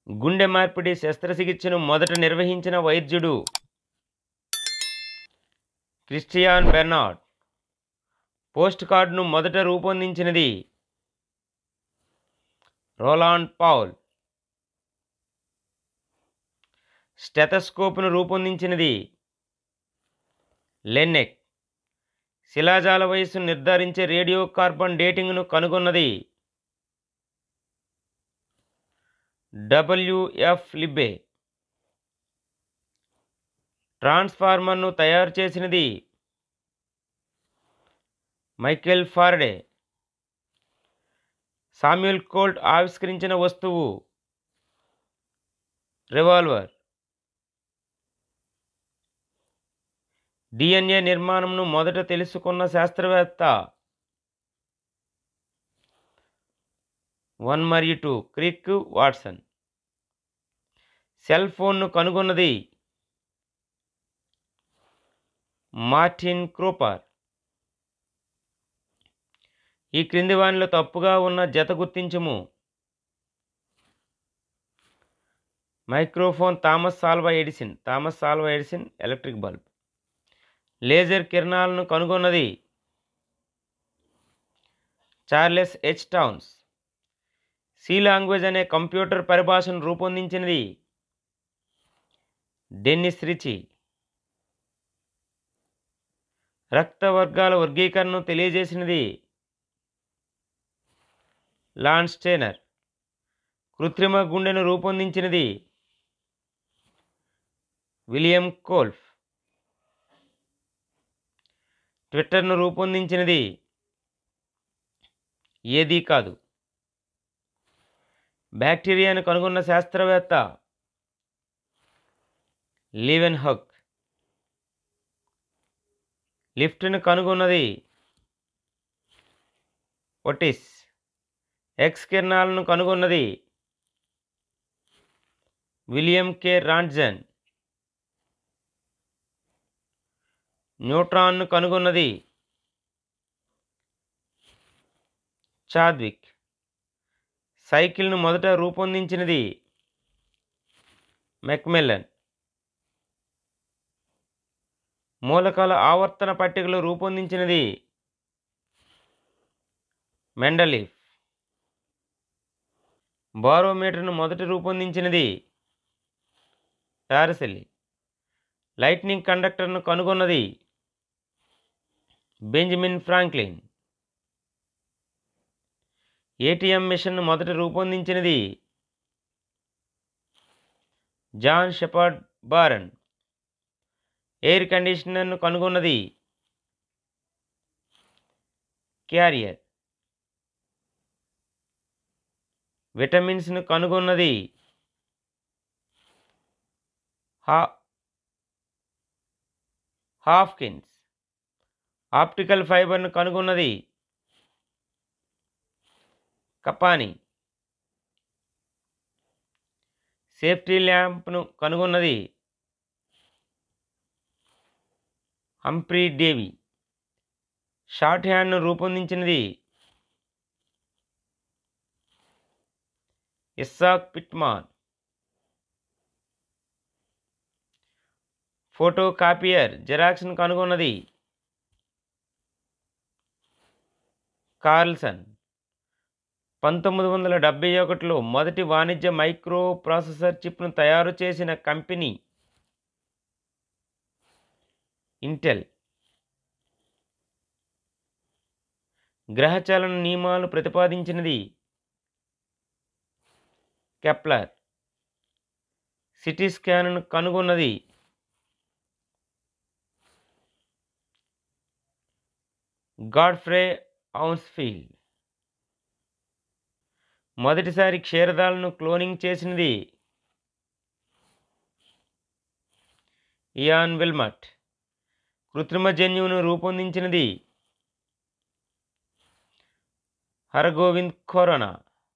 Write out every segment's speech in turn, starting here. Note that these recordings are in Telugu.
గుండె మార్పిడి శస్త్రచికిత్సను మొదట నిర్వహించిన వైద్యుడు క్రిస్టియాన్ బెర్నార్డ్ పోస్ట్ కార్డును మొదట రూపొందించినది రోలాండ్ పౌల్ స్టెథస్కోప్ను రూపొందించినది లెన్నెక్ శిలాజాల వయస్సును నిర్ధారించే రేడియో కార్బన్ డేటింగ్ను కనుగొన్నది డబ్ల్యూఎఫ్ లిబ్బే ట్రాన్స్ఫార్మర్ను తయారు చేసినది మైకేల్ ఫారడే సామ్యుల్ కోల్ట్ ఆవిష్కరించిన వస్తువు రివాల్వర్ డిఎన్ఏ నిర్మాణంను మొదట తెలుసుకున్న శాస్త్రవేత్త వన్ మరియు టూ క్రిక్ వాట్సన్ సెల్ ఫోన్ను కనుగొన్నది మార్టిన్ క్రూపర్ ఈ క్రింది వానిలో తప్పుగా ఉన్న జత గుర్తించుము microphone Thomas Alva Edison Thomas Alva Edison electric bulb laser కిరణాలను కనుగొన్నది Charles H Townes C language అనే కంప్యూటర్ పరిభాషను రూపొందించినది డెన్నిస్ రిచి రక్త వర్గాల వర్గీకరణను తెలియజేసినది లాన్స్టేనర్ కృత్రిమ గుండెను రూపొందించినది విలియం కోల్ఫ్ ట్విట్టర్ను రూపొందించినది ఏదీ కాదు బ్యాక్టీరియాను కనుగొన్న శాస్త్రవేత్త లీవెన్ హక్ లిఫ్ట్ను కనుగొన్నది ఒటిస్ ఎక్స్ కిరణాలను కనుగొన్నది విలియం కే రాండ్జన్ న్యూట్రాన్ను కనుగొన్నది చాద్విక్ సైకిల్ను మొదట రూపొందించినది మెక్మెల్లన్ మూలకాల ఆవర్తన పట్టికలు రూపొందించినది మెండలీఫ్ బారోమీటర్ను మొదట రూపొందించినది టారసెల్లి లైట్నింగ్ కండక్టర్ను కనుగొన్నది బెంజమిన్ ఫ్రాంక్లిన్ ఏటీఎం మిషన్ను మొదట రూపొందించినది జాన్ షెపర్డ్ బారన్ ఎయిర్ కండిషనర్ను కనుగొన్నది క్యారియర్ విటమిన్స్ను కనుగొన్నది హా హాఫ్కిన్స్ ఆప్టికల్ ఫైబర్ను కనుగొన్నది కపాని సేఫ్టీ ల్యాంప్ను కనుగొన్నది హంప్రీ డేవి షార్ట్ హ్యాండ్ను రూపొందించినది ఇస్సాక్ పిట్మాన్ ఫోటో కాపియర్ జెరాక్స్ను కనుగొన్నది కార్ల్సన్ పంతొమ్మిది వందల డెబ్బై ఒకటిలో మొదటి వాణిజ్య మైక్రో ప్రాసెసర్ చిప్ను తయారు చేసిన కంపెనీ ఇంటెల్ గ్రహచలన నియమాలు ప్రతిపాదించినది కెప్లర్ సిటీ స్కాన్ను కనుగొన్నది గాడ్ఫ్రే ఔన్స్ఫీల్డ్ మొదటిసారి క్షీరదాలను క్లోనింగ్ చేసినది ఇయాన్ విల్మట్ కృత్రిమ జన్యువును రూపొందించినది హరగోవింద్ ఖోరనా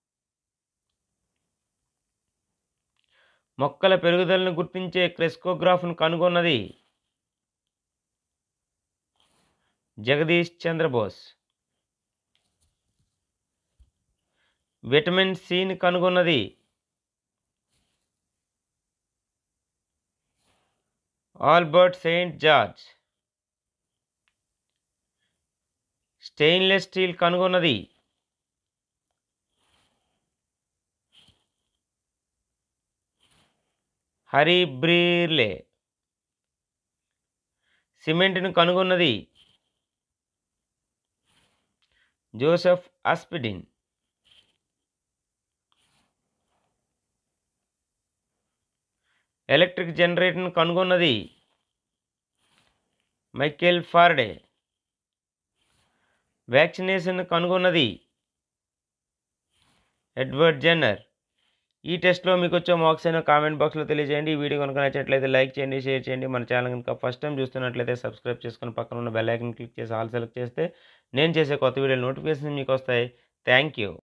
మొక్కల పెరుగుదలను గుర్తించే క్రెస్కోగ్రాఫ్ను కనుగొన్నది జగదీష్ చంద్రబోస్ విటమిన్ సిని కనుగొన్నది Albert Szent Gyorgyi stainless steel కనుగొన్నది హరి బ్రీర్లే సిమెంట్ను కనుగొన్నది జోసెఫ్ ఆస్పిడిన్ ఎలక్ట్రిక్ జనరేటర్ను కనుగొన్నది మైకేల్ ఫార్డే వ్యాక్సినేషన్ కనుగొన్నది ఎడ్వర్డ్ జెన్నర్ ఈ టెస్ట్లో మీకు వచ్చే మార్క్స్ అయినా కామెంట్ బాక్స్లో తెలియజేయండి ఈ వీడియో కనుక నచ్చినట్లయితే లైక్ చేయండి షేర్ చేయండి మన ఛానల్ కనుక ఫస్ట్ టైం చూస్తున్నట్లయితే సబ్స్క్రైబ్ చేసుకుని పక్కన ఉన్న బెల్ ఐకన్ క్లిక్ చేసి ఆల్ సెలెక్ట్ చేస్తే నేను చేసే కొత్త వీడియో నోటిఫికేషన్ మీకు వస్తాయి థ్యాంక్ యూ